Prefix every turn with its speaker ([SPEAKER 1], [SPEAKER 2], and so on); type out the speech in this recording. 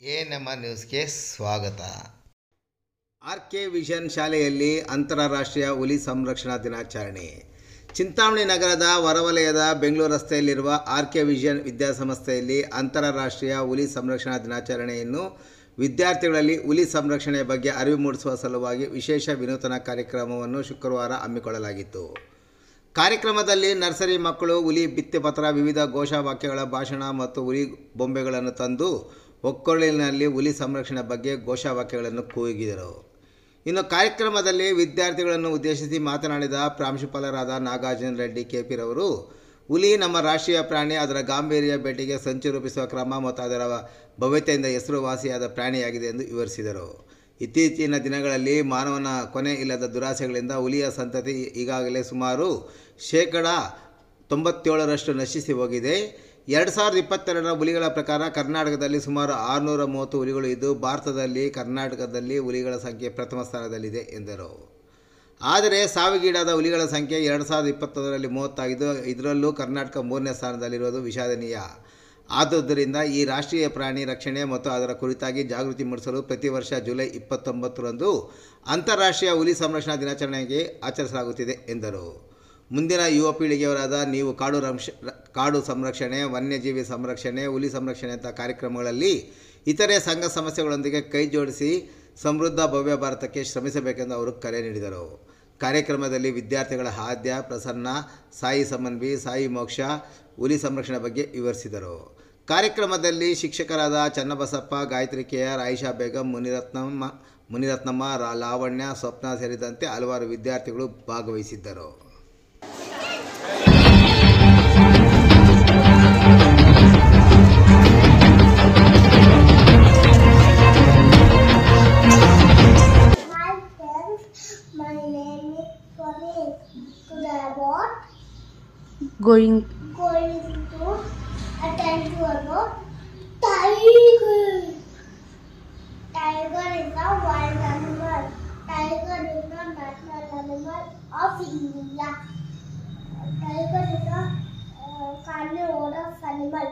[SPEAKER 1] A ನಮ್ಮ ನ್ಯೂಸ್ಗೆ ಸ್ವಾಗತ
[SPEAKER 2] ಆರ್ ಕೆ ವಿಷನ್ ಶಾಲೆಯಲ್ಲಿ ಅಂತಾರಾಷ್ಟ್ರೀಯ ಹುಲಿ ಸಂರಕ್ಷಣಾ ದಿನಾಚರಣೆ ಚಿಂತಾಮಣಿ ನಗರದ ಹೊರವಲಯದ ಬೆಂಗಳೂರು ರಸ್ತೆಯಲ್ಲಿರುವ ಆರ್ ಕೆ ವಿಷನ್ ವಿದ್ಯಾಸಂಸ್ಥೆಯಲ್ಲಿ ಅಂತಾರಾಷ್ಟ್ರೀಯ ಹುಲಿ ಸಂರಕ್ಷಣಾ ದಿನಾಚರಣೆಯನ್ನು ವಿದ್ಯಾರ್ಥಿಗಳಲ್ಲಿ ಹುಲಿ ಸಂರಕ್ಷಣೆ ಬಗ್ಗೆ ಅರಿವು ಮೂಡಿಸುವ ಸಲುವಾಗಿ ವಿಶೇಷ ವಿನೂತನ ಕಾರ್ಯಕ್ರಮವನ್ನು ಶುಕ್ರವಾರ ಹಮ್ಮಿಕೊಳ್ಳಲಾಗಿತ್ತು ಕಾರ್ಯಕ್ರಮದಲ್ಲಿ ನರ್ಸರಿ ಮಕ್ಕಳು ಹುಲಿ ಭಿತ್ತಿಪತ್ರ ವಿವಿಧ ಘೋಷವಾಕ್ಯಗಳ ಭಾಷಣ ಮತ್ತು ಹುಲಿ ಬೊಂಬೆಗಳನ್ನು ತಂದು ಒಕ್ಕೊರಳಿನಲ್ಲಿ ಹುಲಿ ಸಂರಕ್ಷಣೆ ಬಗ್ಗೆ ಘೋಷವಾಕ್ಯಗಳನ್ನು ಕೂಗಿದರು ಇನ್ನು ಕಾರ್ಯಕ್ರಮದಲ್ಲಿ ವಿದ್ಯಾರ್ಥಿಗಳನ್ನು ಉದ್ದೇಶಿಸಿ ಮಾತನಾಡಿದ ಪ್ರಾಂಶುಪಾಲರಾದ ನಾಗಾರ್ಜುನ ರೆಡ್ಡಿ ಕೆಪಿರವರು ಹುಲಿ ನಮ್ಮ ರಾಷ್ಟ್ರೀಯ ಪ್ರಾಣಿ ಅದರ ಗಾಂಭೀರ್ಯ ಭೇಟಿಗೆ ಸಂಚು ರೂಪಿಸುವ ಕ್ರಮ ಮತ್ತು ಅದರ ಭವ್ಯತೆಯಿಂದ ಹೆಸರುವಾಸಿಯಾದ ಪ್ರಾಣಿಯಾಗಿದೆ ಎಂದು ವಿವರಿಸಿದರು ಇತ್ತೀಚಿನ ದಿನಗಳಲ್ಲಿ ಮಾನವನ ಕೊನೆ ಇಲ್ಲದ ದುರಾಸೆಗಳಿಂದ ಹುಲಿಯ ಸಂತತಿ ಈಗಾಗಲೇ ಸುಮಾರು ಶೇಕಡ ತೊಂಬತ್ತೇಳರಷ್ಟು ನಶಿಸಿ ಹೋಗಿದೆ ಎರಡು ಸಾವಿರದ ಇಪ್ಪತ್ತೆರಡರ ಹುಲಿಗಳ ಪ್ರಕಾರ ಕರ್ನಾಟಕದಲ್ಲಿ ಸುಮಾರು ಆರುನೂರ ಮೂವತ್ತು ಹುಲಿಗಳು ಇದ್ದು ಭಾರತದಲ್ಲಿ ಕರ್ನಾಟಕದಲ್ಲಿ ಹುಲಿಗಳ ಸಂಖ್ಯೆ ಪ್ರಥಮ ಸ್ಥಾನದಲ್ಲಿದೆ ಎಂದರು ಆದರೆ ಸಾವಿಗೀಡಾದ ಹುಲಿಗಳ ಸಂಖ್ಯೆ ಎರಡು ಸಾವಿರದ ಇಪ್ಪತ್ತೊಂದರಲ್ಲಿ ಮೂವತ್ತಾಗಿದ್ದು ಇದರಲ್ಲೂ ಕರ್ನಾಟಕ ಮೂರನೇ ಸ್ಥಾನದಲ್ಲಿರುವುದು ವಿಷಾದನೀಯ ಆದುದರಿಂದ ಈ ರಾಷ್ಟ್ರೀಯ ಪ್ರಾಣಿ ರಕ್ಷಣೆ ಮತ್ತು ಅದರ ಕುರಿತಾಗಿ ಜಾಗೃತಿ ಮೂಡಿಸಲು ಪ್ರತಿ ವರ್ಷ ಜುಲೈ ಇಪ್ಪತ್ತೊಂಬತ್ತರಂದು ಅಂತಾರಾಷ್ಟ್ರೀಯ ಹುಲಿ ಸಂರಕ್ಷಣಾ ದಿನಾಚರಣೆಗೆ ಆಚರಿಸಲಾಗುತ್ತಿದೆ ಎಂದರು ಮುಂದಿನ ಯುವ ಪೀಳಿಗೆಯವರಾದ ನೀವು ಕಾಡು ರಂಶ ಕಾಡು ಸಂರಕ್ಷಣೆ ವನ್ಯಜೀವಿ ಸಂರಕ್ಷಣೆ ಹುಲಿ ಸಂರಕ್ಷಣೆ ಅಂತ ಕಾರ್ಯಕ್ರಮಗಳಲ್ಲಿ ಇತರೆ ಸಂಘ ಸಮಸ್ಯೆಗಳೊಂದಿಗೆ ಕೈ ಜೋಡಿಸಿ ಸಮೃದ್ಧ ಭವ್ಯ ಭಾರತಕ್ಕೆ ಶ್ರಮಿಸಬೇಕೆಂದು ಅವರು ಕರೆ ನೀಡಿದರು ಕಾರ್ಯಕ್ರಮದಲ್ಲಿ ವಿದ್ಯಾರ್ಥಿಗಳ ಆದ್ಯ ಪ್ರಸನ್ನ ಸಾಯಿ ಸಮನ್ವಿ ಸಾಯಿ ಮೋಕ್ಷ ಹುಲಿ ಸಂರಕ್ಷಣೆ ಬಗ್ಗೆ ವಿವರಿಸಿದರು ಕಾರ್ಯಕ್ರಮದಲ್ಲಿ ಶಿಕ್ಷಕರಾದ ಚನ್ನಬಸಪ್ಪ ಗಾಯತ್ರಿ ಕೆ ಆರ್ ಆಯಿಷಾ ಬೇಗಂ ಮುನಿರತ್ನಮ್ಮ ಮುನಿರತ್ನಮ್ಮ ರಾ ಲಾವಣ್ಯ ಸ್ವಪ್ನ ಸೇರಿದಂತೆ ಹಲವಾರು ವಿದ್ಯಾರ್ಥಿಗಳು ಭಾಗವಹಿಸಿದ್ದರು
[SPEAKER 3] Hi friends, my name is Praneet. Today what?
[SPEAKER 4] going
[SPEAKER 3] Going to attend to about tiger. Tiger is a wild animal. Tiger is the national animal of India. Tiger is a uh, carnivorous animal.